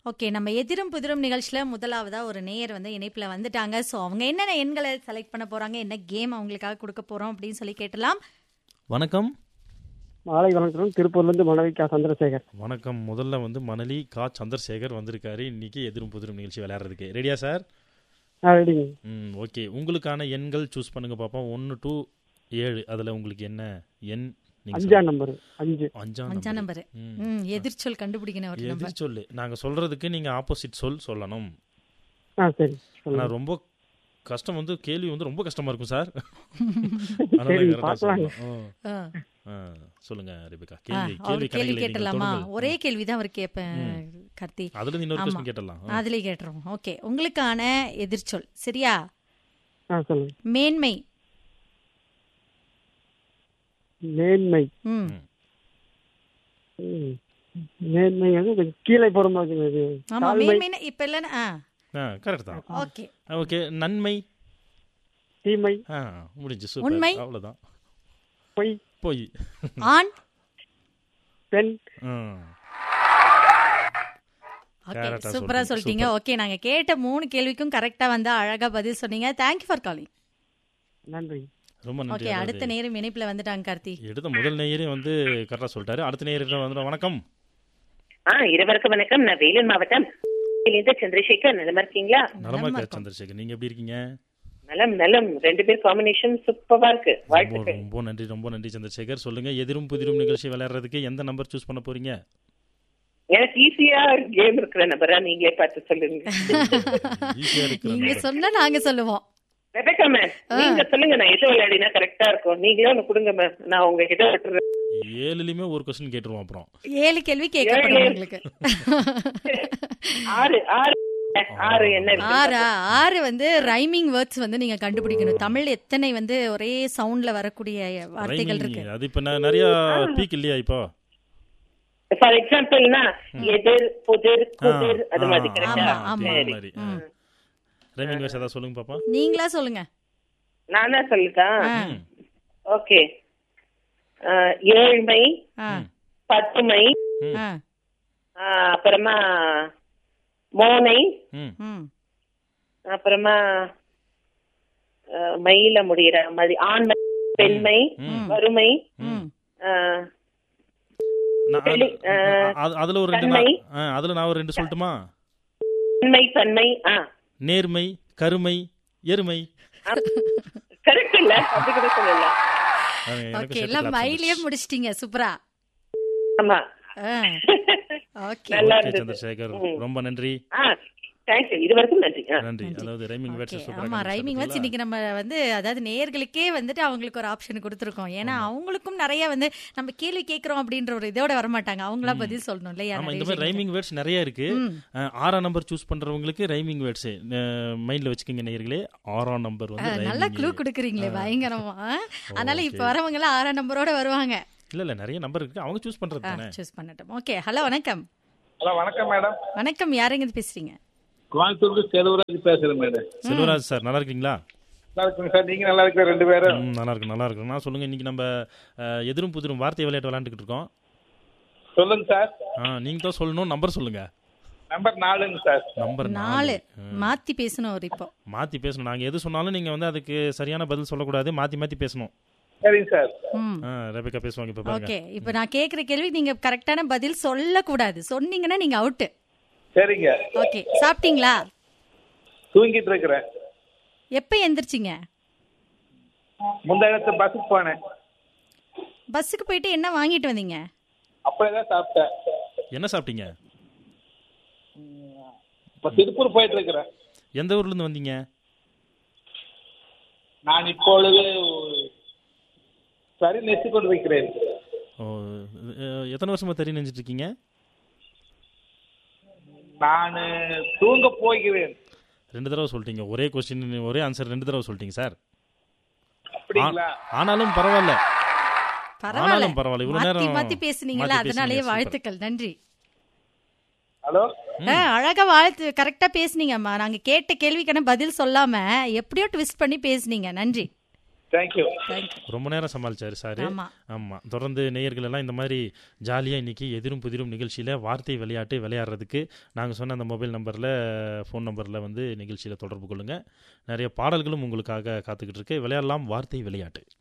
Okay நம்ம எதிரும் புதிரும் நிகழ்ச்சியில முதலாவதா ஒரு நேயர் வந்து இணைப்புல வந்துட்டாங்க சோ அவங்க என்னென்ன எண்களை செலக்ட் பண்ண போறாங்க என்ன கேம் அவங்களுக்காக கொடுக்க போறோம் அப்படின்னு சொல்லி கேட்டலாம் வணக்கம் மாலை வணக்கம் திருப்பூர்லேருந்து மனைவி கா சந்திரசேகர் வணக்கம் முதல்ல வந்து மணலி கா சந்திரசேகர் வந்திருக்காரு இன்னைக்கு எதிரும் புதிரும் நிகழ்ச்சி விளையாடுறதுக்கு ரெடியா சார் ஆ ரெடிங்க ம் ஓகே உங்களுக்கான எண்கள் சூஸ் பண்ணுங்க பார்ப்போம் ஒன்று டு ஏழு அதில் உங்களுக்கு என்ன எண் நீங்க அஞ்சாம் நம்பர் அஞ்சு சொல்லுங்க. அஞ்சாம் அஞ்சாம் நம்பர் நம்பர் ம் எதிர்ச்சொல் கண்டுபிடிக்கணும் ஒரு நம்பர் எதிர் சொல்லு நாங்கள் சொல்றதுக்கு நீங்கள் ஆப்போசிட் சொல் சொல்லணும் ஆ சரி ஆனால் சொல்லுங்க ரொம்ப கஷ்டம் வந்து கேள்வி வந்து ரொம்ப கஷ்டமா இருக்கும் சார் சரி, correct ஆ பார்க்கலாங்க. சொல்லணும். ஆ. ஆ, சொல்லுங்க ரிபிகா ஆ, கேள்வி அவர் கேள்வி கேள்வி கணக்கில் கேட்டலாமா நீங்கள் ஒரே கேள்விதான் அவர் கேட்பேன் கார்த்தி அதுல இருந்து இன்னொரு ஆமா. கொஸ்டின் கேட்டலாம் ஆ. அதுலயே கேட்டுருவோம் ஓகே உங்களுக்கான எதிர்ச்சொல் சரியா ஆ சொல்லுங்க மேன்மை மேன்மை ம் ம். மேன்மை வந்து கொஞ்சம் கீழே போற மாதிரி இது ஆமா தாழ்மை மேன்மைனா இப்ப இல்லைன்னா ஆ ஆ கரெக்ட் தான் ஓகே ஓகே நன்மை தீமை ஆ முடிஞ்சு உண்மை. சூப்பர் அவ்வளவுதான் பொய் போய் ஆண் பெண் ஓகே Correct ஆ சூப்பரா சொல்றீங்க. சொல்லிட்டீங்க ஓகே நாங்க கேட்ட மூணு கேள்விக்கும் கரெக்டா வந்து அழகா பதில் சொன்னீங்க தேங்க்யூ ஃபார் காலிங் நன்றி ரொம்ப நன்றி ஓகே அடுத்த அதாவது நேரம் இணைப்புல வந்துட்டாங்க கார்த்தி எடுத்த முதல் நேயரே வந்து கரெக்டா சொல்லிட்டாரு அடுத்த நேயர் வந்து வணக்கம் ஆ இருவருக்கும் வணக்கம் நான் வேலூர் மாவட்டம் இருந்து சந்திரசேகர் நலமா இருக்கீங்களா நலமா நலமா இருக்க இருக்கோம். சந்திரசேகர் நீங்க எப்படி இருக்கீங்க நலம் நலம் ரெண்டு பேர் காம்பினேஷன் சூப்பரா இருக்கு ரொம்ப வாழ்த்துக்கள் ரொம்ப நன்றி ரொம்ப நன்றி சந்திரசேகர் சொல்லுங்க எதிரும் புதிரும் நிகழ்ச்சி விளையாடுறதுக்கு எந்த நம்பர் சூஸ் பண்ண போறீங்க எனக்கு ஈஸியா கேம் இருக்கிற நபரா நீங்களே பார்த்து சொல்லுங்க ஈஸியா இருக்கிற நீங்க number. சொன்னா நாங்க சொல்லுவோம் ரெபேக்கா மேம் நீங்க சொல்லுங்க நான் எது விளையாடினா கரெக்டா இருக்கும் நீங்களே ஒண்ணு கொடுங்க மேம் நான் உங்ககிட்ட விட்டுறேன் ஏழுலயுமே ஒரு கொஸ்டின் கேட்டுருவோம் அப்புறம் ஏழு கேள்வி கேட்கப்படும் ஏழு. உங்களுக்கு ஆறு ஆறு ஆறு என்ன இருக்கு ஆறா ஆறு வந்து ரைமிங் வேர்ட்ஸ் வந்து நீங்க கண்டுபிடிக்கணும் தமிழ் எத்தனை வந்து ஒரே சவுண்ட்ல வரக்கூடிய வார்த்தைகள் இருக்கு Rhyming, அது இப்ப ந- நிறைய பீக் இல்லையா இப்போ ஃபார் எக்ஸாம்பிள்னா எதிர் புதிர் குதிர் அது ஆ, மாதிரி ஆ, கரெக்டா ஆமா, ஆமா, ஆமா. அந்த சரி மாதிரி ரைமிங் வேர்ஸ் ஏதாவது சொல்லுங்க பாப்பா நீங்களா சொல்லுங்க நானா சொல்லுதா ஆ, ம். ஓகே ஏழ்மை ஆ, பத்துமை ஆ, ஆ, அப்புறமா மோனை ம் ம். அப்புறமா ஆ, மயில முடிகிற மாதிரி ஆண்மை பெண்மை ம். வறுமை ம். ஆ, நான் வெளி- அது- அது- அதுல ஒரு ரெண்டு தன்மை. நான்- ஆ, அதுல நான் ஒரு ரெண்டு சொல்லட்டுமா தன்மை தன்மை ஆ நேர்மை கருமை எருமை கரெக்ட் இல்ல அப்படி கூட சொல்லல ஆ, எனக்கு ஓகே சேர்த்து எல்லாம் claps மயிலே வந்துருச்சு. முடிச்சிட்டீங்க சூப்பரா ஆமா ஓகே நல்லா ஓகே இருந்தது சந்திரசேகர் ம். ரொம்ப நன்றி ஆ தேங்க்யூ இது வரைக்கும் நன்றி ஆ நன்றி அதாவது ரைமிங் ஓகே வேர்ட்ஸ் ஆமா ரைமிங் வேர்ட்ஸ் இன்னைக்கு நம்ம வந்து அதாவது நேயர்களுக்கே வந்துட்டு அவங்களுக்கு ஒரு ஆப்ஷன் கொடுத்துருக்கோம் ஏன்னா அவங்களுக்கும் நிறைய வந்து நம்ம கேள்வி கேட்கறோம் அப்படின்ற ஒரு இதோட வரமாட்டாங்க அவங்களா பதில் சொல்லணும் இல்லையா ஆமா நிறைய இந்த மாதிரி விஷயங்கள். ரைமிங் வேர்ட்ஸ் நிறைய இருக்கு ம். அஹ், ஆறாம் நம்பர் சூஸ் பண்றவங்களுக்கு ரைமிங் வேர்ட்ஸ் மைண்ட்ல வச்சுக்கோங்க நேயர்களே ஆறாம் நம்பர் ஆ, வந்து நல்லா rhyming. க்ளூ கொடுக்குறீங்களே பயங்கரமா அதனால இப்ப வரவங்க எல்லாம் ஆறாம் நம்பரோட வருவாங்க இல்ல இல்ல நிறைய நம்பர் இருக்கு அவங்க சூஸ் பண்றது தானே சூஸ் பண்ணட்டும் ஓகே ஹலோ வணக்கம் ஹலோ வணக்கம் மேடம் வணக்கம் யாருங்க இருந்து பேசுறீங்க கோயம்புத்தூருக்கு செல்வராஜ் பேசுறேன் மேடம் செல்வராஜ் சார் நல்லா இருக்கீங்களா நல்லா இருக்குங்க சார் நீங்க நல்லா இருக்கிற ரெண்டு பேரும் ம், நல்லா இருக்கு நல்லா இருக்கு நான் சொல்லுங்க இன்னைக்கு நம்ம அஹ், எதிரும் புதிரும் வார்த்தை விளையாட்டு விளையாண்டுக்கிட்டு இருக்கோம் சொல்லுங்க சார் ஆ, நீங்க தான் சொல்லணும் நம்பர் சொல்லுங்க நம்பர் நாலுங்க சார் நம்பர் நாலு மாத்தி பேசணும் ஒரு இப்போ மாத்தி பேசணும் நாங்க எது சொன்னாலும் நீங்க வந்து அதுக்கு சரியான பதில் சொல்லக்கூடாது மாத்தி மாத்தி பேசணும் சரிங்க சார் ம் ஆ, ரெபேக்கா பேசுவாங்க இப்ப பாருங்க ஓகே இப்போ நான் கேக்குற கேள்வி நீங்க கரெக்டான பதில் சொல்லக்கூடாது சொன்னீங்கன்னா நீங்க அவுட்டு சரிங்க ஓகே சாப்பிட்டீங்களா தூங்கிட்டு இருக்கிறேன் எப்ப எந்திரிச்சிங்க முந்தாயிரத்து பஸ்ஸுக்கு போனேன் பஸ்ஸுக்கு போயிட்டு என்ன வாங்கிட்டு வந்தீங்க அப்படியேதான் சாப்பிட்டேன் என்ன சாப்பிட்டீங்க இப்ப திருப்பூர் போயிட்டு இருக்கிறேன் எந்த ஊர்ல இருந்து வந்தீங்க நான் இப்பொழுது சரி நெச்சு கொண்டு வைக்கிறேன் ஓ, அஹ், எத்தனை வருஷமா தெரிய நினைச்சிட்டு இருக்கீங்க நான் தூங்க போகிறேன் ரெண்டு தடவை சொல்லிட்டீங்க ஒரே கொஸ்டின் ஒரே ஆன்சர் ரெண்டு தடவை சொல்லிட்டீங்க சார் அப்படிங்களா ஆனாலும் பரவாயில்ல பரவாயில்ல ஆனாலும் பரவாயில்ல இவ்வளவு மாத்தி நேரம் மாத்தி பேசுனீங்களா மாத்தி அதனாலேயே பேசுனீங்க, வாழ்த்துக்கள் நன்றி ஹலோ ஆ, அழகா வாழ்த்து கரெக்டா பேசுனீங்கம்மா நாங்க கேட்ட கேள்விக்கான பதில் சொல்லாம எப்படியோ ட்விஸ்ட் பண்ணி பேசுனீங்க நன்றி தேங்க்யூ தேங்க்யூ ரொம்ப நேரம் சமாளிச்சாரு சார் ஆமா ஆமாம் தொடர்ந்து நேயர்கள் எல்லாம் இந்த மாதிரி ஜாலியாக இன்னைக்கு எதிரும் புதிரும் நிகழ்ச்சியில் வார்த்தை விளையாட்டு விளையாடுறதுக்கு நாங்கள் சொன்ன அந்த மொபைல் நம்பரில் ஃபோன் நம்பரில் வந்து நிகழ்ச்சியில் தொடர்பு கொள்ளுங்கள் நிறைய பாடல்களும் உங்களுக்காக காத்துக்கிட்டு இருக்கு விளையாடலாம் வார்த்தை விளையாட்டு